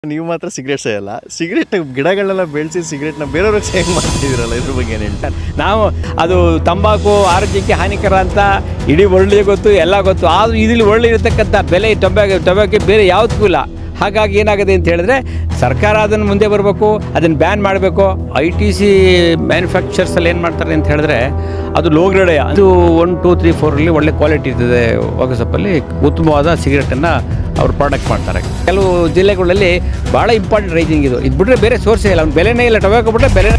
ನೀವು ಮಾತ್ರ cigarette ಸೇಯಲ್ಲ cigarette ಗಿಡಗಳನ್ನೆಲ್ಲ ಬೆಳೆಸಿ ಸಿಗರೇಟ್ನ ಬೇರೆಯವ್ರಿಗೆ ಸೇವ್ ಮಾಡ್ತಿದ್ದೀರಲ್ಲ ಇದ್ರ ಬಗ್ಗೆ ಏನು ಹೇಳ್ತಾರೆ ನಾವು ಅದು ತಂಬಾಕು ಆರೋಗ್ಯಕ್ಕೆ ಹಾನಿಕರ ಅಂತ ಇಡೀ ವರ್ಲ್ಡ್ಗೆ ಗೊತ್ತು ಎಲ್ಲ ಗೊತ್ತು ಆದರೂ ಇದರಲ್ಲಿ ಒಳ್ಳೆ ಇರತಕ್ಕಂಥ ಬೆಲೆ ಟೊಬ್ಯಾಕೊ ಟೊಬ್ಯಾಕೊ ಬೇರೆ ಯಾವುದಕ್ಕೂ ಇಲ್ಲ ಹಾಗಾಗಿ ಏನಾಗಿದೆ ಅಂತ ಹೇಳಿದ್ರೆ ಸರ್ಕಾರ ಅದನ್ನು ಮುಂದೆ ಬರಬೇಕು ಅದನ್ನು ಬ್ಯಾನ್ ಮಾಡಬೇಕು ಐ ಟಿ ಸಿ ಮ್ಯಾನುಫ್ಯಾಕ್ಚರ್ಸಲ್ಲಿ ಏನು ಮಾಡ್ತಾರೆ ಅಂತ ಹೇಳಿದ್ರೆ ಅದು ಲೋ ಗ್ರೇಡ್ ಅದು ಒನ್ ಟೂ ತ್ರೀ ಫೋರಲ್ಲಿ ಒಳ್ಳೆ ಕ್ವಾಲಿಟಿ ಇರ್ತದೆ ಹೊಗಸಪ್ಪಲ್ಲಿ ಉತ್ತಮವಾದ ಸಿಗರೇಟನ್ನು ಅವ್ರು ಪ್ರಾಡಕ್ಟ್ ಮಾಡ್ತಾರೆ ಕೆಲವು ಜಿಲ್ಲೆಗಳಲ್ಲಿ ಭಾಳ ಇಂಪಾರ್ಟೆಂಟ್ ರೈಸಿಂಗ್ ಇದು ಇದು ಬಿಟ್ಟರೆ ಬೇರೆ ಸೋರ್ಸೇ ಇಲ್ಲ ಅವ್ನು ಬೆಲೆನೇ ಇಲ್ಲ ಟೊಬ್ಯಾಕೊ ಬಿಟ್ಟರೆ ಬೆಲೆ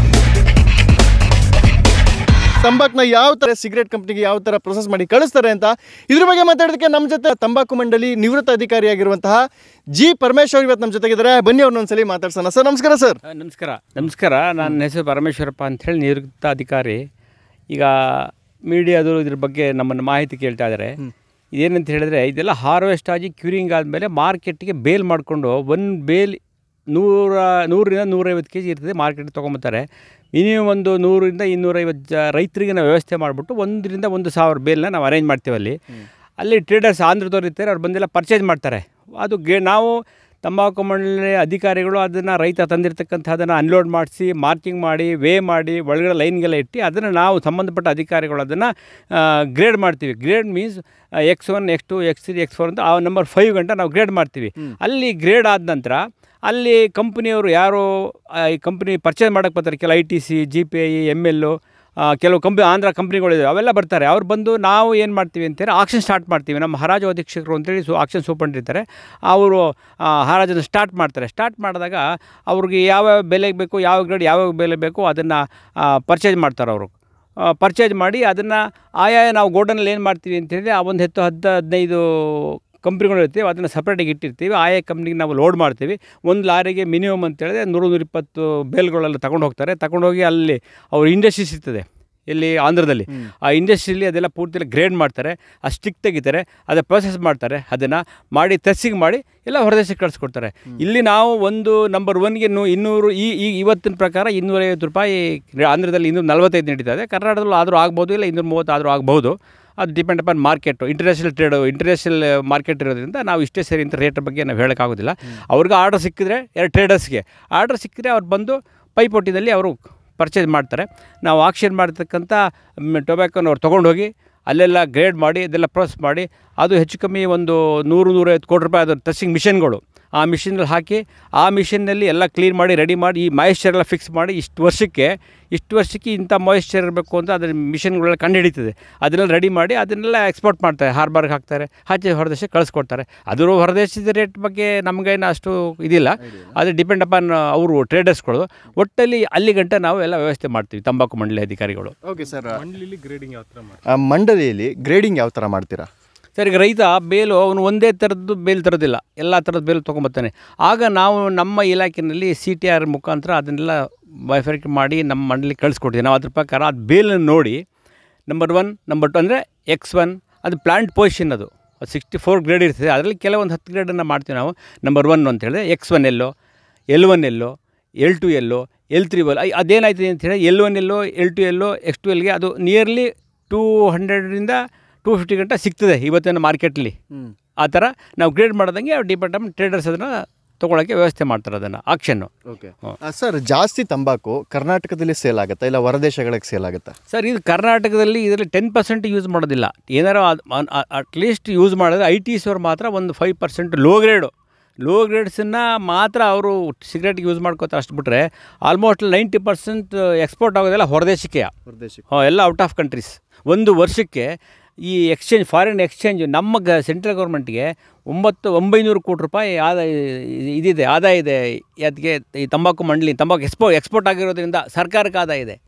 ತಂಬಾಕ್ನ ಯಾವ ಥರ ಸಿಗರೇಟ್ ಕಂಪ್ನಿಗೆ ಯಾವ ಥರ ಪ್ರೊಸೆಸ್ ಮಾಡಿ ಕಳಿಸ್ತಾರೆ ಅಂತ ಇದ್ರ ಬಗ್ಗೆ ಮಾತಾಡೋದಕ್ಕೆ ನಮ್ಮ ಜೊತೆ ತಂಬಾಕು ಮಂಡಳಿ ನಿವೃತ್ತ ಅಧಿಕಾರಿಯಾಗಿರುವಂತಹ ಜಿ ಪರಮೇಶ್ವರ್ ಇವತ್ತು ನಮ್ಮ ಜೊತೆಗಿದ್ದಾರೆ ಬನ್ನಿ ಅವ್ರನ್ನ ಒಂದ್ಸಲಿ ಮಾತಾಡ್ಸೋಣ ಸರ್ ನಮಸ್ಕಾರ ಸರ್ ಆ, ನಮಸ್ಕಾರ ನಮಸ್ಕಾರ ನನ್ನ ಹೆಸರು ಪರಮೇಶ್ವರಪ್ಪ ಅಂಥೇಳಿ ನಿವೃತ್ತ ಅಧಿಕಾರಿ ಈಗ ಮೀಡಿಯಾದವರು ಇದ್ರ ಬಗ್ಗೆ ನಮ್ಮನ್ನು ಮಾಹಿತಿ ಕೇಳ್ತಾ ಇದ್ದಾರೆ ಇದೇನಂತ ಹೇಳಿದ್ರೆ ಇದೆಲ್ಲ ಹಾರ್ವೆಸ್ಟ್ ಆಗಿ ಕ್ಯೂರಿಂಗ್ ಆದಮೇಲೆ ಮಾರ್ಕೆಟ್ಗೆ ಬೇಲ್ ಮಾಡಿಕೊಂಡು ಒಂದು ಬೇಲ್ ನೂರ ನೂರರಿಂದ ನೂರೈವತ್ತು ಕೆ ಜಿ ಇರ್ತದೆ ಮಾರ್ಕೆಟ್ಗೆ ತೊಗೊಂಬತ್ತಾರೆ ಮಿನಿಮಮ್ ಒಂದು ನೂರರಿಂದ ಇನ್ನೂರೈವತ್ತು ಜ ರೈತರಿಗೆ ನಾವು ವ್ಯವಸ್ಥೆ ಮಾಡಿಬಿಟ್ಟು ಒಂದರಿಂದ ಒಂದು ಸಾವಿರ ಬೇಲ್ನ ನಾವು ಅರೇಂಜ್ ಮಾಡ್ತೀವಿ ಅಲ್ಲಿ ಅಲ್ಲಿ ಟ್ರೇಡರ್ಸ್ ಆಂಧ್ರದವ್ರು ಇರ್ತಾರೆ ಅವ್ರು ಬಂದೆಲ್ಲ ಪರ್ಚೇಸ್ ಮಾಡ್ತಾರೆ ಅದು ಗೆ ನಾವು ತಂಬಾಕು ಮಂಡಳಿ ಅಧಿಕಾರಿಗಳು ಅದನ್ನು ರೈತ ತಂದಿರತಕ್ಕಂಥ ಅದನ್ನು ಅನ್ಲೋಡ್ ಮಾಡಿಸಿ ಮಾರ್ಕಿಂಗ್ ಮಾಡಿ ವೇ ಮಾಡಿ ಒಳಗಡೆ ಲೈನ್ಗೆಲ್ಲ ಇಟ್ಟು ಅದನ್ನು ನಾವು ಸಂಬಂಧಪಟ್ಟ ಅಧಿಕಾರಿಗಳು ಅದನ್ನು ಗ್ರೇಡ್ ಮಾಡ್ತೀವಿ grade means X one X two X three X four ಅಂತ ಆ ನಂಬರ್ ಫೈವ್ ಗಂಟ ನಾವು ಗ್ರೇಡ್ ಮಾಡ್ತೀವಿ ಅಲ್ಲಿ ಗ್ರೇಡ್ ಆದ ನಂತರ ಅಲ್ಲಿ ಕಂಪ್ನಿಯವರು ಯಾರು ಆ, ಈ ಕಂಪ್ನಿ ಪರ್ಚೇಸ್ ಮಾಡೋಕ್ಕೆ ಬರ್ತಾರೆ ಕೆಲವು I T C G P I M ಎಲ್ಲು ಕೆಲವು ಕಂಪ್ನಿ ಆಂಧ್ರ ಕಂಪ್ನಿಗಳಿದೆ ಅವೆಲ್ಲ ಬರ್ತಾರೆ ಅವ್ರು ಬಂದು ನಾವು ಏನು ಮಾಡ್ತೀವಿ ಅಂತೇಳಿ ಆಕ್ಷನ್ ಸ್ಟಾರ್ಟ್ ಮಾಡ್ತೀವಿ ನಮ್ಮ ಹರಾಜು ಅಧೀಕ್ಷಕರು ಅಂತೇಳಿ ಸು ಆಕ್ಷನ್ ಸೂಪಂಡಿರ್ತಾರೆ ಅವರು ಆ, ಹರಾಜನ್ನು ಸ್ಟಾರ್ಟ್ ಮಾಡ್ತಾರೆ ಸ್ಟಾರ್ಟ್ ಮಾಡಿದಾಗ ಅವ್ರಿಗೆ ಯಾವ ಬೆಲೆಗೆ ಬೇಕು ಯಾವ ಗ್ರೇಡ್ ಯಾವ ಬೆಲೆ ಬೇಕು ಅದನ್ನು ಪರ್ಚೇಸ್ ಮಾಡ್ತಾರೆ ಅವರು ಪರ್ಚೇಸ್ ಮಾಡಿ ಅದನ್ನು ಆಯಾ ನಾವು ಗೋಡನಲ್ಲಿ ಏನು ಮಾಡ್ತೀವಿ ಅಂತ ಹೇಳಿದ್ರೆ ಆ ಒಂದು ಹತ್ತು ಹತ್ತು ಹದಿನೈದು ಕಂಪ್ನಿಗಳು ಇರ್ತೀವಿ ಅದನ್ನು ಸಪ್ರೇಟಾಗಿ ಇಟ್ಟಿರ್ತೀವಿ ಆಯಾ ಕಂಪ್ನಿಗೆ ನಾವು ಲೋಡ್ ಮಾಡ್ತೀವಿ ಒಂದು ಲಾರಿಗೆ ಮಿನಿಮಮ್ ಅಂತ ಹೇಳಿದ್ರೆ ನೂರು ನೂರಿಪ್ಪತ್ತು ಬೇಲ್ಗಳೆಲ್ಲ ತಗೊಂಡು ಹೋಗ್ತಾರೆ ತಗೊಂಡೋಗಿ ಅಲ್ಲಿ ಅವ್ರ ಇಂಡಸ್ಟ್ರೀಸ್ ಇರ್ತದೆ ಇಲ್ಲಿ ಆಂಧ್ರದಲ್ಲಿ ಆ ಇಂಡಸ್ಟ್ರಿಯಲ್ಲಿ ಅದೆಲ್ಲ ಪೂರ್ತಿ ಗ್ರೇಡ್ ಮಾಡ್ತಾರೆ ಆ ಸ್ಟಿಕ್ ತೆಗಿತಾರೆ ಅದೇ ಪ್ರೊಸೆಸ್ ಮಾಡ್ತಾರೆ ಅದನ್ನು ಮಾಡಿ ತೆಸ್ಸಿಂಗ್ ಮಾಡಿ ಎಲ್ಲ ಹೊರದೇಶಕ್ಕೆ ಕಳಿಸ್ಕೊಡ್ತಾರೆ ಇಲ್ಲಿ ನಾವು ಒಂದು ನಂಬರ್ ಒನ್ಗೆ ನೂ ಇನ್ನೂರು ಈ ಈ ಇವತ್ತಿನ ಪ್ರಕಾರ ಇನ್ನೂರೈವತ್ತು ರೂಪಾಯಿ ಆಂಧ್ರದಲ್ಲಿ ಇನ್ನೂರ ನಲ್ವತ್ತೈದು ನಡೀತಾ ಇದೆ ಕರ್ನಾಟಕದಲ್ಲಿ ಆದರೂ ಆಗ್ಬೋದು ಇಲ್ಲ ಇನ್ನೂರ ಮೂವತ್ತು ಆದರೂ ಆಗ್ಬೋದು ಅದು depend upon market international trade international market ಇರೋದ್ರಿಂದ ನಾವು ಇಷ್ಟೇ ಸರಿ ಅಂತ ರೇಟ್ ಬಗ್ಗೆ ನಾವು ಹೇಳೋಕ್ಕಾಗೋದಿಲ್ಲ ಅವ್ರಿಗೆ ಆರ್ಡರ್ ಸಿಕ್ಕಿದ್ರೆ ಎರಡು ಟ್ರೇಡರ್ಸ್ಗೆ ಆರ್ಡರ್ ಸಿಕ್ಕಿದ್ರೆ ಅವ್ರು ಬಂದು ಪೈಪೋಟಿನಲ್ಲಿ ಅವರು ಪರ್ಚೇಸ್ ಮಾಡ್ತಾರೆ ನಾವು ಆಕ್ಷನ್ ಮಾಡ್ತಕ್ಕಂಥ ಟೊಬ್ಯಾಕೋನ ಅವ್ರು ತೊಗೊಂಡೋಗಿ ಅಲ್ಲೆಲ್ಲ ಗ್ರೇಡ್ ಮಾಡಿ ಅದೆಲ್ಲ ಪ್ರೋಸೆಸ್ ಮಾಡಿ ಅದು ಹೆಚ್ಚು ಕಮ್ಮಿ ಒಂದು ನೂರು ನೂರೈವತ್ತು ಕೋಟಿ ರೂಪಾಯಿ ಅದು ಟಚಿಂಗ್ ಮಿಷನ್ಗಳು ಆ ಮಿಷಿನಲ್ಲಿ ಹಾಕಿ ಆ ಮಿಷಿನ್ನಲ್ಲಿ ಎಲ್ಲ ಕ್ಲೀನ್ ಮಾಡಿ ರೆಡಿ ಮಾಡಿ ಈ ಮಾಯಿಶ್ಚರ್ ಎಲ್ಲ ಫಿಕ್ಸ್ ಮಾಡಿ ಇಷ್ಟು ವರ್ಷಕ್ಕೆ ಇಷ್ಟು ವರ್ಷಕ್ಕೆ ಇಂಥ ಮಾಯಿಶ್ಚರ್ ಇರಬೇಕು ಅಂತ ಅದರ ಮಿಷನ್ಗಳೆಲ್ಲ ಕಂಡುಹಿಡಿತದೆ ಅದನ್ನೆಲ್ಲ ರೆಡಿ ಮಾಡಿ ಅದನ್ನೆಲ್ಲ ಎಕ್ಸ್ಪೋರ್ಟ್ ಮಾಡ್ತಾರೆ ಹಾರ್ಬರ್ಗೆ ಹಾಕ್ತಾರೆ ಆಚೆ ಹೊರದೇಶಕ್ಕೆ ಕಳಿಸ್ಕೊಡ್ತಾರೆ ಅದ್ರ ಹೊರದೇಶದ ರೇಟ್ ಬಗ್ಗೆ ನಮಗೇನು ಅಷ್ಟು ಇದಿಲ್ಲ ಅದು ಡಿಪೆಂಡ್ ಅಪಾನ್ ಅವರು ಟ್ರೇಡರ್ಸ್ಗಳು ಒಟ್ಟಲ್ಲಿ ಅಲ್ಲಿ ಗಂಟ ನಾವು ಎಲ್ಲ ವ್ಯವಸ್ಥೆ ಮಾಡ್ತೀವಿ ತಂಬಾಕು ಮಂಡಳಿ ಅಧಿಕಾರಿಗಳು ಓಕೆ ಸರ್ ಮಂಡ್ಲಿಲಿ ಗ್ರೇಡಿಂಗ್ ಯಾವ ಥರ ಮಾಡಿ ಮಂಡಳಿಯಲ್ಲಿ ಗ್ರೇಡಿಂಗ್ ಯಾವ ಥರ ಮಾಡ್ತೀರಾ ಸರ್ ಈಗ ರೈತ ಬೇಲು ಅವನು ಒಂದೇ ಥರದ್ದು ಬೇಲ್ ತರೋದಿಲ್ಲ ಎಲ್ಲ ಥರದ ಬೇಲು ತೊಗೊಂಬರ್ತಾನೆ ಆಗ ನಾವು ನಮ್ಮ ಇಲಾಖೆಯಲ್ಲಿ ಸಿ ಟಿ ಆರ್ ಮುಖಾಂತರ ಅದನ್ನೆಲ್ಲ ಬೈಫರ್ಕ್ ಮಾಡಿ ನಮ್ಮ ಮಂಡಳಿಗೆ ಕಳಿಸ್ಕೊಡ್ತೀವಿ ನಾವು ಅದ್ರ ಪ್ರಕಾರ ಅದು ಬೇಲನ್ನು ನೋಡಿ ನಂಬರ್ ಒನ್ ನಂಬರ್ ಟು ಅಂದರೆ ಎಕ್ಸ್ ಒನ್ ಅದು ಪ್ಲಾಂಟ್ ಪೊಸಿಷನ್ ಅದು ಅದು ಸಿಕ್ಸ್ಟಿ ಫೋರ್ ಗ್ರೇಡ್ ಇರ್ತದೆ ಅದರಲ್ಲಿ ಕೆಲವೊಂದು ಹತ್ತು ಗ್ರೇಡನ್ನು ಮಾಡ್ತೀವಿ ನಾವು ನಂಬರ್ ಒನ್ ಅಂತ ಹೇಳಿದ್ರೆ ಎಕ್ಸ್ ಒನ್ ಎಲ್ಲೋ ಎಲ್ ಒನ್ ಎಲ್ಲೋ ಎಲ್ ಟು ಎಲ್ಲೋ ಎಲ್ ತ್ರೀ ಎಲ್ ಅದೇನಾಯ್ತದೆ ಅಂತ ಹೇಳಿ ಎಲ್ ಒನ್ ಎಲ್ಲೋ ಎಲ್ ಟು ಎಲ್ಲೋ ಎಕ್ಸ್ ಟು ಎಲ್ಗೆ ಅದು ನಿಯರ್ಲಿ ಟೂ ಹಂಡ್ರೆಡ್ರಿಂದ ಟೂ ಫಿಫ್ಟಿ ಗಂಟೆ ಸಿಗ್ತದೆ ಇವತ್ತಿನ ಮಾರ್ಕೆಟಲ್ಲಿ ಆ ಥರ ನಾವು ಗ್ರೇಡ್ ಮಾಡ್ದಂಗೆ ಡಿಪಾರ್ಟ್ಮೆಂಟ್ ಟ್ರೇಡರ್ಸ್ ಅದನ್ನು ತೊಗೊಳಕ್ಕೆ ವ್ಯವಸ್ಥೆ ಮಾಡ್ತಾರೆ ಅದನ್ನು ಆಕ್ಷನ್ನು ಓಕೆ ಸರ್ ಜಾಸ್ತಿ ತಂಬಾಕು ಕರ್ನಾಟಕದಲ್ಲಿ ಸೇಲ್ ಆಗುತ್ತಾ ಇಲ್ಲ ಹೊರದೇಶಗಳಿಗೆ ಸೇಲ್ ಆಗುತ್ತಾ ಸರ್ ಇದು ಕರ್ನಾಟಕದಲ್ಲಿ ಇದರಲ್ಲಿ ಟೆನ್ ಪರ್ಸೆಂಟ್ ಯೂಸ್ ಮಾಡೋದಿಲ್ಲ ಏನಾರು ಅಟ್ಲೀಸ್ಟ್ ಯೂಸ್ ಮಾಡಿದ್ರೆ ಐ ಟಿ ಅವ್ರು ಮಾತ್ರ ಒಂದು five percent low grade low ಗ್ರೇಡ್ಸನ್ನು ಮಾತ್ರ ಅವರು ಸಿಗರೇಟ್ಗೆ ಯೂಸ್ ಮಾಡ್ಕೋತಾರೆ ಅಷ್ಟು ಬಿಟ್ಟರೆ ಆಲ್ಮೋಸ್ಟ್ ನೈಂಟಿ ಪರ್ಸೆಂಟ್ ಎಕ್ಸ್ಪೋರ್ಟ್ ಆಗೋದೆಲ್ಲ ಹೊರದೇಶಕ್ಕೆ ಹೊರದೇಶಕ್ಕೆ ಹಾಂ ಎಲ್ಲ ಔಟ್ ಆಫ್ ಕಂಟ್ರೀಸ್ ಒಂದು ವರ್ಷಕ್ಕೆ ಈ ಎಕ್ಸ್ಚೇಂಜ್ ಫಾರಿನ್ ಎಕ್ಸ್ಚೇಂಜ್ ನಮ್ಮ ಗ ಸೆಂಟ್ರಲ್ ಗೌರ್ಮೆಂಟ್ಗೆ ಒಂಬತ್ತು ಒಂಬೈನೂರು ಕೋಟಿ ರೂಪಾಯಿ ಆದಾಯ ಇದಿದೆ ಆದಾಯ ಇದೆ ಅದಕ್ಕೆ ಈ ತಂಬಾಕು ಮಂಡಳಿ ತಂಬಾಕು ಎಕ್ಸ್ಪೋ ಎಕ್ಸ್ಪೋರ್ಟ್ ಆಗಿರೋದ್ರಿಂದ ಸರ್ಕಾರಕ್ಕೆ ಆದಾಯ ಇದೆ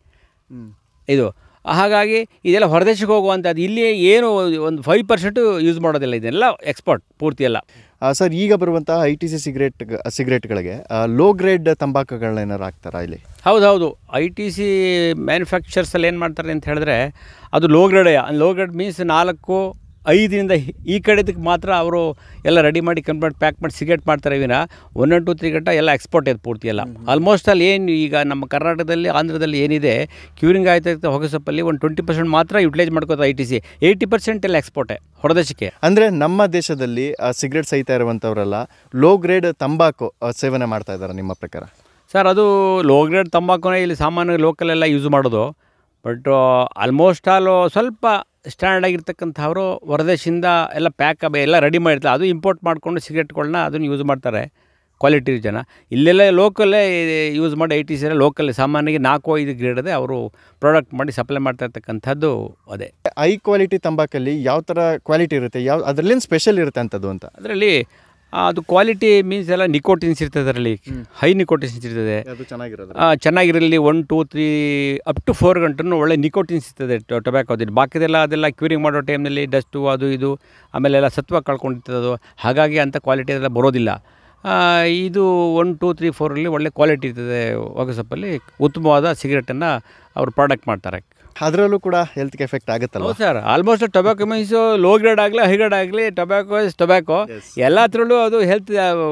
ಇದು ಹಾಗಾಗಿ ಇದೆಲ್ಲ ಹೊರದೇಶಕ್ಕೆ ಹೋಗುವಂಥದ್ದು ಇಲ್ಲಿ ಏನು ಒಂದು ಫೈವ್ ಪರ್ಸೆಂಟು ಯೂಸ್ ಮಾಡೋದಿಲ್ಲ ಇದೆಲ್ಲ ಎಕ್ಸ್ಪೋರ್ಟ್ ಪೂರ್ತಿ ಎಲ್ಲ ಸರ್ ಈಗ ಬರುವಂತಹ ಐ ಟಿ ಸಿ ಸಿಗರೇಟ್ ಸಿಗರೇಟ್ಗಳಿಗೆ ಲೋ ಗ್ರೇಡ್ ತಂಬಾಕುಗಳನ್ನ ಏನಾರು ಹಾಕ್ತಾರಾ ಇಲ್ಲಿ ಹೌದು ಹೌದು ಐ ಟಿ ಸಿ ಮ್ಯಾನುಫ್ಯಾಕ್ಚರ್ಸಲ್ಲಿ ಏನು ಮಾಡ್ತಾರೆ ಅಂತ ಹೇಳಿದ್ರೆ ಅದು low grade low grade means ನಾಲ್ಕು ಐದರಿಂದ ಈ ಕಡೆದಕ್ಕೆ ಮಾತ್ರ ಅವರು ಎಲ್ಲ ರೆಡಿ ಮಾಡಿ ಕಂಪ್ಲೀಟ್ ಪ್ಯಾಕ್ ಮಾಡಿ ಸಿಗರೇಟ್ ಮಾಡ್ತಾರೆ ವಿನ ಒನ್ ಆ್ಯಂಡ್ ಟು ತ್ರೀ ಗಂಟ ಎಲ್ಲ ಎಕ್ಸ್ಪೋರ್ಟ್ ಇದೆ ಪೂರ್ತಿ ಎಲ್ಲ ಆಲ್ಮೋಸ್ಟ್ ಅಲ್ಲಿ ಏನು ಈಗ ನಮ್ಮ ಕರ್ನಾಟಕದಲ್ಲಿ ಆಂಧ್ರದಲ್ಲಿ ಏನಿದೆ ಕ್ಯೂರಿಂಗ್ ಆಯ್ತಾ ಹೊಗೆ ಸೊಪ್ಪಲ್ಲಿ ಒಂದು ಟ್ವೆಂಟಿ ಪರ್ಸೆಂಟ್ ಮಾತ್ರ ಯುಟಿಲೈಸ್ ಮಾಡ್ಕೋತಾರೆ I T C eighty percent ಎಲ್ಲ ಎಕ್ಸ್ಪೋರ್ಟೇ ಹೊರದೇಶಕ್ಕೆ ಅಂದರೆ ನಮ್ಮ ದೇಶದಲ್ಲಿ ಸಿಗರೇಟ್ ಸಹಿತಾ ಇರುವಂಥವರೆಲ್ಲ ಲೋ ಗ್ರೇಡ್ ತಂಬಾಕು ಆ, ಸೇವನೆ ಮಾಡ್ತಾ ಇದ್ದಾರೆ ನಿಮ್ಮ ಪ್ರಕಾರ ಸರ್ ಅದು ಲೋ ಗ್ರೇಡ್ ತಂಬಾಕುನೇ ಇಲ್ಲಿ ಸಾಮಾನ್ಯ ಲೋಕಲೆಲ್ಲ ಯೂಸ್ ಮಾಡೋದು ಬಟ್ ಆಲ್ಮೋಸ್ಟ್ ಆಲ್ ಸ್ವಲ್ಪ ಸ್ಟ್ಯಾಂಡರ್ಡ್ ಆಗಿರ್ತಕ್ಕಂಥವ್ರು ಹೊರದೇಶದಿಂದ ಎಲ್ಲ ಪ್ಯಾಕ್ ಎಲ್ಲ ರೆಡಿ ಮಾಡಿರ್ತಾರೆ ಅದು ಇಂಪೋರ್ಟ್ ಮಾಡಿಕೊಂಡು ಸಿಗರೆಟ್ಗಳನ್ನ ಅದನ್ನು ಯೂಸ್ ಮಾಡ್ತಾರೆ ಕ್ವಾಲಿಟಿ ಜನ ಇಲ್ಲೆಲ್ಲ ಲೋಕಲ್ಲೇ ಯೂಸ್ ಮಾಡಿ ಐ ಟಿ ಸಿ ಲೋಕಲ್ ಸಾಮಾನ್ಯವಾಗಿ ನಾಲ್ಕು ಐದು ಗ್ರೇಡದೇ ಅವರು ಪ್ರಾಡಕ್ಟ್ ಮಾಡಿ ಸಪ್ಲೈ ಮಾಡ್ತಾ ಇರ್ತಕ್ಕಂಥದ್ದು ಅದೇ ಐ ಕ್ವಾಲಿಟಿ ತಂಬಾಕಲ್ಲಿ ಯಾವ ಥರ ಕ್ವಾಲಿಟಿ ಇರುತ್ತೆ ಯಾವ ಅದರಲ್ಲೇನು ಸ್ಪೆಷಲ್ ಇರುತ್ತೆ ಅಂಥದ್ದು ಅಂತ ಅದರಲ್ಲಿ ಅದು ಕ್ವಾಲಿಟಿ ಮೀನ್ಸ್ ಎಲ್ಲ ನಿಕೋಟಿನ್ಸ್ ಇರ್ತದೆ ಅದರಲ್ಲಿ ಹೈ ನಿಕೋಟಿನ್ಸ್ ಇರ್ತದೆ ಅದು ಚೆನ್ನಾಗಿರೋದು ಆ, ಚೆನ್ನಾಗಿರಲಿ one two three up to four ಗಂಟೆನೂ ಒಳ್ಳೆ ನಿಕೋಟಿನ್ಸ್ ಇರ್ತದೆ ಟೊಬ್ಯಾಕೋದಲ್ಲಿ ಬಾಕಿದೆಲ್ಲ ಅದೆಲ್ಲ ಕ್ಯೂರಿಂಗ್ ಮಾಡೋ ಟೈಮ್ನಲ್ಲಿ ಡಸ್ಟು ಅದು ಇದು ಆಮೇಲೆ ಎಲ್ಲ ಸತ್ವ ಕಳ್ಕೊಂಡಿರ್ತದೆ ಅದು ಹಾಗಾಗಿ ಅಂಥ ಕ್ವಾಲಿಟಿ ಅದೆಲ್ಲ ಬರೋದಿಲ್ಲ ಆ, ಇದು ಒನ್ ಟೂ ತ್ರೀ ಫೋರಲ್ಲಿ ಒಳ್ಳೆ ಕ್ವಾಲಿಟಿ ಇರ್ತದೆ ಹೊಗೆಸೊಪ್ಪಲ್ಲಿ ಉತ್ತಮವಾದ ಸಿಗರೆಟನ್ನು ಅವರು ಪ್ರಾಡಕ್ಟ್ ಮಾಡ್ತಾರೆ ಅದರಲ್ಲೂ ಕೂಡ ಹೆಲ್ತ್ಗೆ ಎಫೆಕ್ಟ್ ಆಗುತ್ತಲ್ವ ಹೌದು sir almost tobacco means low grade ಆಗಲಿ ಹೈ ಗ್ರೇಡ್ ಆಗಲಿ ಟೊಬ್ಯಾಕೊ ಇಸ್ ಟೊಬ್ಯಾಕೊ ಎಲ್ಲತ್ರಲ್ಲೂ ಅದು ಹೆಲ್ತ್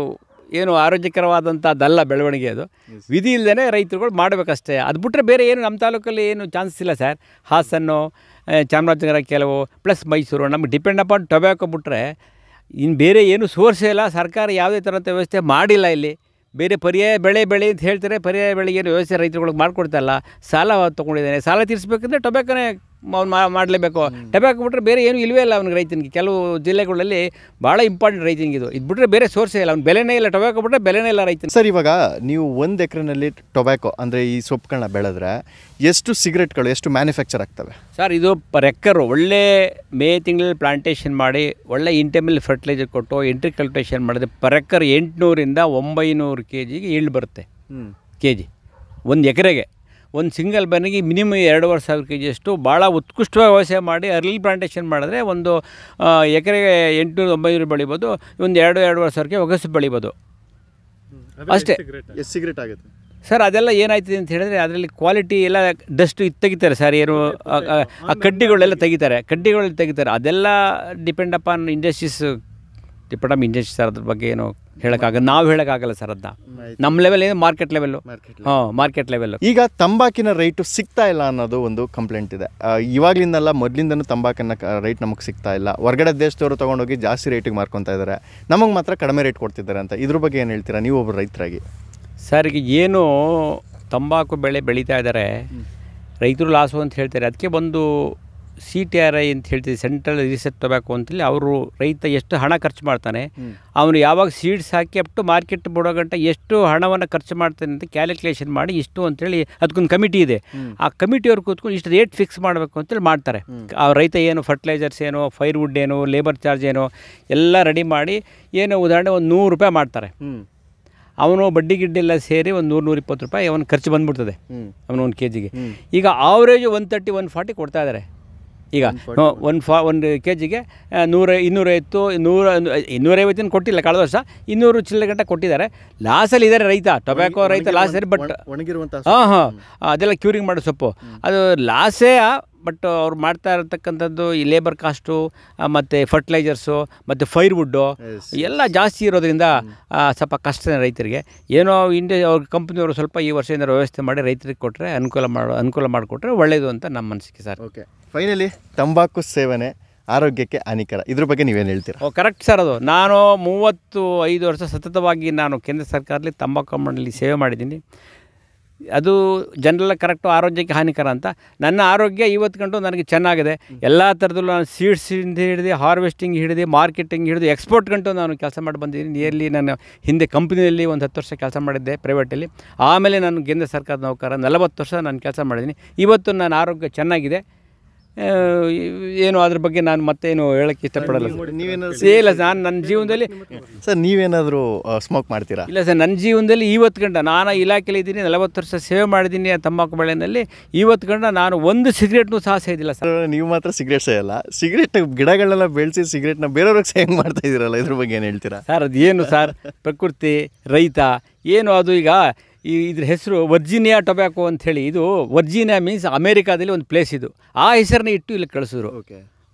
ಏನು ಆರೋಗ್ಯಕರವಾದಂಥದ್ದಲ್ಲ ಬೆಳವಣಿಗೆ ಅದು ವಿಧಿ ಇಲ್ಲದೇ ರೈತರುಗಳು ಮಾಡಬೇಕಷ್ಟೇ ಅದು ಬಿಟ್ಟರೆ ಬೇರೆ ಏನು ನಮ್ಮ ತಾಲೂಕಲ್ಲಿ ಏನು ಚಾನ್ಸಸ್ ಇಲ್ಲ ಸರ್ ಹಾಸನ್ನು ಆ, ಚಾಮರಾಜನಗರ ಕೆಲವು ಪ್ಲಸ್ ಮೈಸೂರು ನಮಗೆ ಡಿಪೆಂಡ್ ಅಪಾನ್ ಟೊಬ್ಯಾಕೊ ಬಿಟ್ಟರೆ ಇನ್ನು ಬೇರೆ ಏನು ಸೋರ್ಸೇ ಇಲ್ಲ ಸರ್ಕಾರ ಯಾವುದೇ ಥರದ ವ್ಯವಸ್ಥೆ ಮಾಡಿಲ್ಲ ಇಲ್ಲಿ ಬೇರೆ ಪರ್ಯಾಯ ಬೆಳೆ ಬೆಳೆ ಅಂತ ಹೇಳ್ತಾರೆ ಪರ್ಯಾಯ ಬೆಳೆಗೆ ಏನು ವ್ಯವಸ್ಥೆ ರೈತರುಗಳಿಗೆ ಮಾಡ್ಕೊಡ್ತಾರಲ್ಲ ಸಾಲ ತೊಗೊಂಡಿದ್ದಾನೆ ಸಾಲ ತೀರಿಸ್ಬೇಕಂದ್ರೆ ಟೊಬ್ಯಾಕೋನೇ ಅವ್ನು ಮಾಡಲೇಬೇಕು ಟೊಬ್ಯಾಕೊ ಬಿಟ್ಟರೆ ಬೇರೆ ಏನು ಇಲ್ಲವೇ ಇಲ್ಲ ಅವ್ನಿಗೆ ರೈತನಿಗೆ ಕೆಲವು ಜಿಲ್ಲೆಗಳಲ್ಲಿ ಭಾಳ ಇಂಪಾರ್ಟೆಂಟ್ ರೈತನಿಗೆ ಇದು ಇದು ಬಿಟ್ಟರೆ ಬೇರೆ ಸೋರ್ಸೇ ಇಲ್ಲ ಅವ್ನು ಬೆಲೆನೇ ಇಲ್ಲ ಟೊಬ್ಯಾಕೊ ಬಿಟ್ಟರೆ ಬೆಲೆನೇ ಇಲ್ಲ ರೈತನಿಗೆ ಸರ್ ಇವಾಗ ನೀವು ಒಂದು ಎಕರೆನಲ್ಲಿ ಟೊಬ್ಯಾಕೊ ಅಂದರೆ ಈ ಸೊಪ್ಪುಗಳನ್ನ ಬೆಳೆದ್ರೆ ಎಷ್ಟು ಸಿಗರೆಟ್ಗಳು ಎಷ್ಟು ಮ್ಯಾನುಫ್ಯಾಕ್ಚರ್ ಆಗ್ತವೆ ಸರ್ ಇದು ರೆಕ್ಕರು ಒಳ್ಳೆ ಮೇ ತಿಂಗಳಲ್ಲಿ ಪ್ಲಾಂಟೇಷನ್ ಮಾಡಿ ಒಳ್ಳೆ ಇಂಟೆಮಲ್ ಫರ್ಟಿಲೈಸರ್ ಕೊಟ್ಟು ಎಂಟ್ರಿ ಕಲ್ಟಿವೇಷನ್ ಮಾಡಿದ್ರೆ ಪರೆಕ್ಕರ್ ಎಂಟುನೂರಿಂದ ಒಂಬೈನೂರು ಕೆ ಜಿಗೆ ಈಲ್ಡ್ ಬರುತ್ತೆ ಕೆ ಜಿ ಒಂದು ಎಕರೆಗೆ ಒಂದು ಸಿಂಗಲ್ ಬನಿಗೆ ಮಿನಿಮಮ್ ಎರಡೂವರೆ ಸಾವಿರ ಕೆ ಜಿಯಷ್ಟು ಭಾಳ ಉತ್ಕೃಷ್ಟವಾಗಿ ವ್ಯವಸಾಯ ಮಾಡಿ ಅರ್ಲಿ ಪ್ಲಾಂಟೇಷನ್ ಮಾಡಿದ್ರೆ ಒಂದು ಆ, ಎಕರೆಗೆ ಎಂಟುನೂರು ಒಂಬೈನೂರು ಬೆಳಿಬೋದು ಒಂದು ಎರಡು ಎರಡೂವರೆ ಸಾವಿರಕ್ಕೆ ಒಗಸು ಬೆಳಿಬೋದು ಅಷ್ಟೇ ಎಷ್ಟು ಸಿಗರೇಟ್ ಆಗುತ್ತೆ ಸರ್ ಅದೆಲ್ಲ ಏನಾಯ್ತದೆ ಅಂತ ಹೇಳಿದ್ರೆ ಅದರಲ್ಲಿ ಕ್ವಾಲಿಟಿ ಎಲ್ಲ ಡಸ್ಟ್ ಇದು ತೆಗಿತಾರೆ ಸರ್ ಏನು ಆ- ಆ- ಆ ಕಡ್ಡಿಗಳೆಲ್ಲ ತೆಗಿತಾರೆ ಕಡ್ಡಿಗಳೆಲ್ಲ ತೆಗಿತಾರೆ ಅದೆಲ್ಲ depend upon industries depend up industries sir ಅದ್ರ ಬಗ್ಗೆ ಏನು ಹೇಳೋಕ್ಕಾಗಲ್ಲ ನಾವು ಹೇಳೋಕ್ಕಾಗಲ್ಲ ಸರ್ ಅದನ್ನ ನಮ್ಮ ಲೆವೆಲ್ ಏನು ಮಾರ್ಕೆಟ್ ಲೆವೆಲ್ಲು ಹಾಂ ಮಾರ್ಕೆಟ್ ಲೆವೆಲ್ಲು ಈಗ ತಂಬಾಕಿನ ರೈಟು ಸಿಗ್ತಾ ಇಲ್ಲ ಅನ್ನೋದು ಒಂದು ಕಂಪ್ಲೇಂಟ್ ಇದೆ ಆ, ಇವಾಗ್ಲಿಂದಲ್ಲ ಮೊದಲಿಂದನೂ ತಂಬಾಕನ್ನ ರೈಟ್ ನಮಗೆ ಸಿಗ್ತಾ ಇಲ್ಲ ಹೊರಗಡೆ ದೇಶದವರು ತೊಗೊಂಡೋಗಿ ಜಾಸ್ತಿ ರೇಟಿಗೆ ಮಾರ್ಕೊತಾ ಇದ್ದಾರೆ ನಮಗೆ ಮಾತ್ರ ಕಡಿಮೆ ರೇಟ್ ಕೊಡ್ತಿದ್ದಾರೆ ಅಂತ ಇದ್ರ ಬಗ್ಗೆ ಏನು ಹೇಳ್ತೀರಾ ನೀವು ಒಬ್ಬರು ರೈತರಾಗಿ ಸರ್ ಈಗ ಏನು ತಂಬಾಕು ಬೆಳೆ ಬೆಳೀತಾ ಇದ್ದಾರೆ ರೈತರು ಲಾಸು ಅಂತ ಹೇಳ್ತಾರೆ ಅದಕ್ಕೆ ಒಂದು ಸಿ ಟಿ ಆರ್ ಐ ಅಂತ ಹೇಳ್ತೀವಿ ಸೆಂಟ್ರಲ್ ರಿಸರ್ಚ್ ಟೊಬ್ಯಾಕೋ ಅಂತೇಳಿ ಅವರು ರೈತ ಎಷ್ಟು ಹಣ ಖರ್ಚು ಮಾಡ್ತಾನೆ ಅವನು ಯಾವಾಗ ಸೀಡ್ಸ್ ಹಾಕಿ ಅಪ್ ಟು ಮಾರ್ಕೆಟ್ ಬಿಡೋ ಗಂಟ ಎಷ್ಟು ಹಣವನ್ನು ಖರ್ಚು ಮಾಡ್ತಾನೆ ಅಂತ ಕ್ಯಾಲ್ಕುಲೇಷನ್ ಮಾಡಿ ಇಷ್ಟು ಅಂತೇಳಿ ಅದಕ್ಕೊಂದು ಕಮಿಟಿ ಇದೆ ಆ ಕಮಿಟಿಯವ್ರು ಕೂತ್ಕೊಂಡು ಇಷ್ಟು ರೇಟ್ ಫಿಕ್ಸ್ ಮಾಡಬೇಕು ಅಂತೇಳಿ ಮಾಡ್ತಾರೆ ಆ ರೈತ ಏನು ಫರ್ಟಿಲೈಸರ್ಸ್ ಏನು ಫೈರ್ ವುಡ್ ಏನು ಲೇಬರ್ ಚಾರ್ಜ್ ಏನು ಎಲ್ಲ ರೆಡಿ ಮಾಡಿ ಏನು ಉದಾಹರಣೆ ಒಂದು ನೂರು ರೂಪಾಯಿ ಮಾಡ್ತಾರೆ ಅವನು ಬಡ್ಡಿ ಗಿಡ್ಡಿ ಎಲ್ಲ ಸೇರಿ ಒಂದು ನೂರು ನೂರ ಇಪ್ಪತ್ತು ರೂಪಾಯಿ ಅವನ ಖರ್ಚು ಬಂದ್ಬಿಡ್ತದೆ ಅವನು ಒಂದು ಕೆ ಜಿಗೆ ಈಗ average one thirty one forty ಕೊಡ್ತಾ ಇದ್ದಾರೆ ಈಗ ಒಂದು ಫಾ ಒಂದು ಕೆ ಜಿಗೆ ನೂರ ಇನ್ನೂರೈವತ್ತು ನೂರ ಇನ್ನೂರೈವತ್ತಿನ ಕೊಟ್ಟಿಲ್ಲ ಕಳೆದ ವರ್ಷ ಇನ್ನೂರು ಚಿಲ್ಲರೆ ಗಂಟೆ ಕೊಟ್ಟಿದ್ದಾರೆ ಲಾಸಲ್ಲಿ ಇದ್ದಾರೆ ರೈತ ಟೊಬ್ಯಾಕೋ ರೈತ ಲಾಸ್ ಇದೆ ಬಟ್ ಒಣಗಿರುವಂಥ ಹಾಂ ಹಾಂ ಅದೆಲ್ಲ ಕ್ಯೂರಿಂಗ್ ಮಾಡೋ ಸೊಪ್ಪು ಅದು ಲಾಸೇ ಬಟ್ ಅವ್ರು ಮಾಡ್ತಾ ಇರತಕ್ಕಂಥದ್ದು ಈ ಲೇಬರ್ ಕಾಸ್ಟು ಮತ್ತು ಫರ್ಟಿಲೈಸರ್ಸು ಮತ್ತು ಫೈರ್ ವುಡ್ಡು ಎಲ್ಲ ಜಾಸ್ತಿ ಇರೋದ್ರಿಂದ ಆ, ಸ್ವಲ್ಪ ಕಷ್ಟ ರೈತರಿಗೆ ಏನೋ ಇಂಡಿಯಾ ಅವ್ರ ಕಂಪ್ನಿಯವರು ಸ್ವಲ್ಪ ಈ ವರ್ಷ ಏನಾದ್ರು ವ್ಯವಸ್ಥೆ ಮಾಡಿ ರೈತರಿಗೆ ಕೊಟ್ಟರೆ ಅನುಕೂಲ ಮಾಡೋ ಅನುಕೂಲ ಮಾಡಿಕೊಟ್ರೆ ಒಳ್ಳೆಯದು ಅಂತ ನಮ್ಮ ಮನಸ್ಸಿಗೆ ಸರ್ ಓಕೆ ಫೈನಲಿ ತಂಬಾಕು ಸೇವನೆ ಆರೋಗ್ಯಕ್ಕೆ ಹಾನಿಕರ ಇದ್ರ ಬಗ್ಗೆ ನೀವೇನು ಹೇಳ್ತೀರಾ ಓ ಕರೆಕ್ಟ್ ಸರ್ ಅದು ನಾನು ಮೂವತ್ತು ಐದು ವರ್ಷ ಸತತವಾಗಿ ನಾನು ಕೇಂದ್ರ ಸರ್ಕಾರದಲ್ಲಿ ತಂಬಾಕು ಮಂಡಳಿ ಸೇವೆ ಮಾಡಿದ್ದೀನಿ ಅದು ಜನರೆಲ್ಲ ಕರೆಕ್ಟು ಆರೋಗ್ಯಕ್ಕೆ ಹಾನಿಕರ ಅಂತ ನನ್ನ ಆರೋಗ್ಯ ಇವತ್ತು ಗಂಟು ನನಗೆ ಚೆನ್ನಾಗಿದೆ ಎಲ್ಲ ಥರದಲ್ಲೂ ನಾನು ಸೀಡ್ಸಿಂದ ಹಿಡಿದು ಹಾರ್ವೆಸ್ಟಿಂಗ್ ಹಿಡಿದು ಮಾರ್ಕೆಟಿಂಗ್ ಹಿಡಿದು ಎಕ್ಸ್ಪೋರ್ಟ್ ಗಂಟು ನಾನು ಕೆಲಸ ಮಾಡಿ ಬಂದಿದ್ದೀನಿ ನಿಯರ್ಲಿ ನಾನು ಹಿಂದೆ ಕಂಪ್ನಿಯಲ್ಲಿ ಒಂದು ಹತ್ತು ವರ್ಷ ಕೆಲಸ ಮಾಡಿದ್ದೆ ಪ್ರೈವೇಟಲ್ಲಿ ಆಮೇಲೆ ನಾನು ಕೇಂದ್ರ ಸರ್ಕಾರದ ನೌಕರ ನಲವತ್ತು ವರ್ಷ ನಾನು ಕೆಲಸ ಮಾಡಿದ್ದೀನಿ ಇವತ್ತು ನನ್ನ ಆರೋಗ್ಯ ಚೆನ್ನಾಗಿದೆ ಆ, ಏನು ಅದ್ರ ಬಗ್ಗೆ ನಾನು ಮತ್ತೇನು ಹೇಳೋಕ್ಕೆ ಇಷ್ಟಪಡಲ್ಲ ನೀವೇನಾದ್ರು ಇಲ್ಲ ನಾನು ನನ್ನ ಜೀವನದಲ್ಲಿ ಸರ್ ನೀವೇನಾದರೂ ಸ್ಮೋಕ್ ಮಾಡ್ತೀರಾ ಇಲ್ಲ ಸರ್ ನನ್ನ ಜೀವನದಲ್ಲಿ ಇವತ್ತು ಗಂಟ ನಾನು ಇಲಾಖೆಯಲ್ಲಿ ಇದ್ದೀನಿ ನಲವತ್ತು ವರ್ಷ ಸೇವೆ ಮಾಡಿದ್ದೀನಿ ಆ ತಂಬಾಕು ಬೆಳೆಯಲ್ಲಿ ಇವತ್ತು ಗಂಟ ನಾನು ಒಂದು ಸಿಗರೇಟ್ನೂ ಸಹ ಸೇದಿಲ್ಲ ಸರ್ ನೀವು ಮಾತ್ರ ಸಿಗರೇಟ್ ಸೇಯಲ್ಲ ಸಿಗರೇಟ್ ಗಿಡಗಳನ್ನೆಲ್ಲ ಬೆಳೆಸಿ ಸಿಗರೇಟ್ನ ಬೇರೆಯವ್ರಿಗೆ ಸೇವ್ ಮಾಡ್ತಾ ಇದ್ದೀರಲ್ಲ ಇದ್ರ ಬಗ್ಗೆ ಏನು ಹೇಳ್ತೀರಾ ಸರ್ ಅದು ಏನು ಸರ್ ಪ್ರಕೃತಿ ರೈತ ಏನು ಅದು ಈಗ ಈ ಇದ್ರ ಹೆಸರು ವರ್ಜಿನಿಯಾ ಟೊಬ್ಯಾಕೋ ಅಂಥೇಳಿ ಇದು ವರ್ಜಿನಿಯಾ ಮೀನ್ಸ್ ಅಮೇರಿಕಾದಲ್ಲಿ ಒಂದು ಪ್ಲೇಸ್ ಇದು ಆ ಹೆಸರನ್ನ ಇಟ್ಟು ಇಲ್ಲಿ ಕಳಿಸಿದ್ರು ಓಕೆ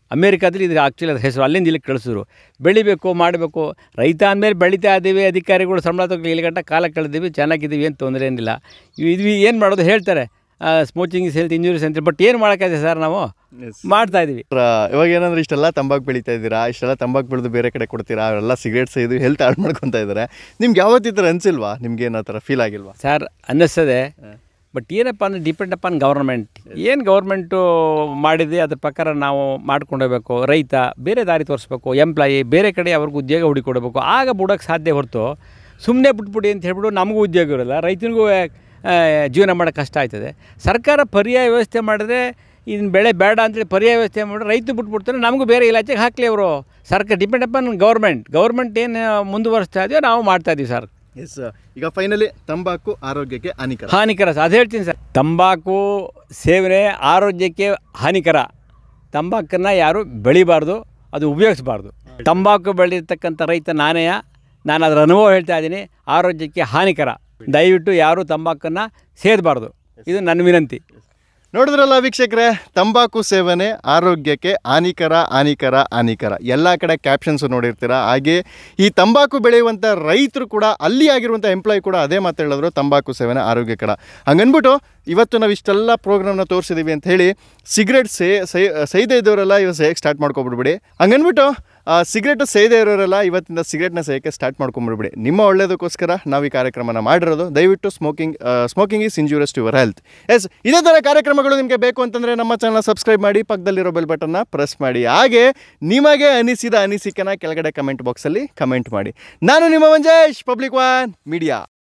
ಅಮೇರಿಕಾದಲ್ಲಿ ಇದ್ರ ಆ್ಯಕ್ಚುಲಿ ಅದು ಹೆಸರು ಅಲ್ಲಿಂದ ಇಲ್ಲಿಗೆ ಕಳಿಸಿದ್ರು ಬೆಳಿಬೇಕು ಮಾಡಬೇಕು ರೈತ ಅಂದಮೇಲೆ ಬೆಳೀತಾ ಇದ್ದೀವಿ ಅಧಿಕಾರಿಗಳು ಸಂಬಳ ತಗೊಳ್ಳಿ ಇಲ್ಲಿ ಗಂಟ ಕಾಲ ಕಳೆದೀವಿ ಚೆನ್ನಾಗಿದ್ದೀವಿ ಏನು ತೊಂದರೆ ಏನಿಲ್ಲ ಇವು ಇದು ಏನು ಮಾಡೋದು ಹೇಳ್ತಾರೆ ಸ್ಮೋಚಿಂಗ್ ಇಸ್ ಹೆಲ್ತ್ ಇಂಜುರೀಸ್ ಅಂತ ಬಟ್ ಏನು ಮಾಡೋಕ್ಕಾಗಿದೆ ಸರ್ ನಾವು ಮಾಡ್ತಾ ಇದ್ದೀವಿ ಇವಾಗ ಏನಂದ್ರೆ ಇಷ್ಟೆಲ್ಲ ತಂಬಾಕು ಬೆಳೀತಾ ಇದ್ದೀರಾ ಇಷ್ಟೆಲ್ಲ ತಂಬಾಕು ಬೆಳೆದು ಬೇರೆ ಕಡೆ ಕೊಡ್ತೀರಾ ಅವರೆಲ್ಲ ಸಿಗರೇಟ್ಸ್ ಇದು ಹೆಲ್ತ್ ಹಾಳು ಮಾಡ್ಕೊತಾ ಇದ್ದಾರೆ ನಿಮ್ಗೆ ಯಾವತ್ತೂ ಈ ಥರ ಅನ್ಸಿಲ್ವಾ ನಿಮ್ಗೆ ಏನೋ ಥರ ಫೀಲ್ ಆಗಿಲ್ವಾ ಸರ್ ಅನ್ನಿಸ್ತದೆ ಬಟ್ ಏನಪ್ಪ ಅಂದರೆ ಡಿಪೆಂಡ್ ಅಪಾನ್ ಗೌರ್ಮೆಂಟ್ ಏನು ಗೌರ್ಮೆಂಟು ಮಾಡಿದೆ ಅದ್ರ ಪ್ರಕಾರ ನಾವು ಮಾಡ್ಕೊಂಡು ಹೋಗ್ಬೇಕು ರೈತ ಬೇರೆ ದಾರಿ ತೋರಿಸ್ಬೇಕು ಎಂಪ್ಲಾಯಿ ಬೇರೆ ಕಡೆ ಅವ್ರಿಗೆ ಉದ್ಯೋಗ ಹುಡುಕೊಡ್ಬೇಕು ಆಗ ಬಿಡೋಕ್ಕೆ ಸಾಧ್ಯ ಹೊರತು ಸುಮ್ಮನೆ ಬಿಟ್ಬಿಡಿ ಅಂತ ಹೇಳ್ಬಿಟ್ಟು ನಮಗೂ ಉದ್ಯೋಗ ಇರೋಲ್ಲ ರೈತನಿಗೂ ಆ, ಜೀವನ ಮಾಡೋಕ್ಕೆ ಕಷ್ಟ ಆಯ್ತದೆ ಸರ್ಕಾರ ಪರ್ಯಾಯ ವ್ಯವಸ್ಥೆ ಮಾಡಿದ್ರೆ ಇದನ್ನ ಬೆಳೆ ಬೇಡ ಅಂತೇಳಿ ಪರ್ಯಾಯ ವ್ಯವಸ್ಥೆ ಮಾಡಿದ್ರೆ ರೈತ ಬಿಟ್ಬಿಡ್ತಾರೆ ನಮಗೂ ಬೇರೆ ಇಲಾಖೆಗೆ ಹಾಕಲಿ ಅವರು ಸರ್ಕಾರ ಡಿಪೆಂಡ್ ಅಪಾನ್ ಗೌರ್ಮೆಂಟ್ ಗೌರ್ಮೆಂಟ್ ಏನು ಮುಂದುವರಿಸ್ತಾ ಇದೆಯೋ ನಾವು ಮಾಡ್ತಾ ಇದೀವಿ ಸರ್ ಎಸ್ ಈಗ ಫೈನಲಿ ತಂಬಾಕು ಆರೋಗ್ಯಕ್ಕೆ ಹಾನಿಕರ ಹಾನಿಕರ ಸರ್ ಅದು ಹೇಳ್ತೀನಿ ಸರ್ ತಂಬಾಕು ಸೇವನೆ ಆರೋಗ್ಯಕ್ಕೆ ಹಾನಿಕರ ತಂಬಾಕನ್ನು ಯಾರು ಬೆಳಿಬಾರ್ದು ಅದು ಉಪಯೋಗಿಸಬಾರ್ದು ತಂಬಾಕು ಬೆಳೆದಿರ್ತಕ್ಕಂಥ ರೈತ ನಾನೇ ನಾನು ಅದರ ಅನುಭವ ಹೇಳ್ತಾ ಇದ್ದೀನಿ ಆರೋಗ್ಯಕ್ಕೆ ಹಾನಿಕರ ದಯವಿಟ್ಟು ಯಾರು ತಂಬಾಕನ್ನು ಸೇದಬಾರ್ದು ಇದು ನನ್ನ ವಿನಂತಿ ನೋಡಿದ್ರಲ್ಲ ವೀಕ್ಷಕರೇ ತಂಬಾಕು ಸೇವನೆ ಆರೋಗ್ಯಕ್ಕೆ ಹಾನಿಕರ ಹಾನಿಕರ ಹಾನಿಕರ ಎಲ್ಲ ಕಡೆ ಕ್ಯಾಪ್ಷನ್ಸ್ ನೋಡಿರ್ತೀರ ಹಾಗೆ ಈ ತಂಬಾಕು ಬೆಳೆಯುವಂಥ ರೈತರು ಕೂಡ ಅಲ್ಲಿ ಆಗಿರುವಂಥ ಎಂಪ್ಲಾಯ್ ಕೂಡ ಅದೇ ಮಾತು ಹೇಳಿದ್ರು ತಂಬಾಕು ಸೇವನೆ ಆರೋಗ್ಯಕರ ಹಂಗನ್ಬಿಟ್ಟು ಇವತ್ತು ನಾವು ಇಷ್ಟೆಲ್ಲ ಪ್ರೋಗ್ರಾಮ್ನ ತೋರಿಸಿದ್ದೀವಿ ಅಂತ ಹೇಳಿ ಸಿಗರೇಟ್ ಸೇ ಸೈ ಸೈದೆ ಇದ್ದವರೆಲ್ಲ ಇವಾಗ ಸೇಯಕ್ಕೆ ಸ್ಟಾರ್ಟ್ ಮಾಡ್ಕೊಬಿಡ್ಬಿಡಿ ಹಂಗನ್ಬಿಟ್ಟು ಸಿಗರೇಟು ಸೇದೆ ಇರೋರೆಲ್ಲ ಇವತ್ತಿಂದ ಸಿಗರೇಟ್ನ ಸೇಯಕ್ಕೆ ಸ್ಟಾರ್ಟ್ ಮಾಡ್ಕೊಂಬಿಡ್ಬಿಡಿ ನಿಮ್ಮ ಒಳ್ಳೆಯದಕ್ಕೋಸ್ಕರ ನಾವು ಈ ಕಾರ್ಯಕ್ರಮನ ಮಾಡಿರೋದು ದಯವಿಟ್ಟು smoking smoking is injurious to your health ಎಸ್ ಇದೇ ಥರ ಕಾರ್ಯಕ್ರಮಗಳು ನಿಮಗೆ ಬೇಕು ಅಂತಂದರೆ ನಮ್ಮ ಚಾನಲ್ ಸಬ್ಸ್ಕ್ರೈಬ್ ಮಾಡಿ ಪಕ್ಕದಲ್ಲಿರೋ ಬೆಲ್ ಬಟನ್ನ ಪ್ರೆಸ್ ಮಾಡಿ ಹಾಗೆ ನಿಮಗೆ ಅನಿಸಿದ ಅನಿಸಿಕೆನ ಕೆಳಗಡೆ ಕಮೆಂಟ್ ಬಾಕ್ಸಲ್ಲಿ ಕಮೆಂಟ್ ಮಾಡಿ ನಾನು ನಿಮ್ಮ ಮಂಜೇಶ್ ಪಬ್ಲಿಕ್ ಒನ್ ಮೀಡಿಯಾ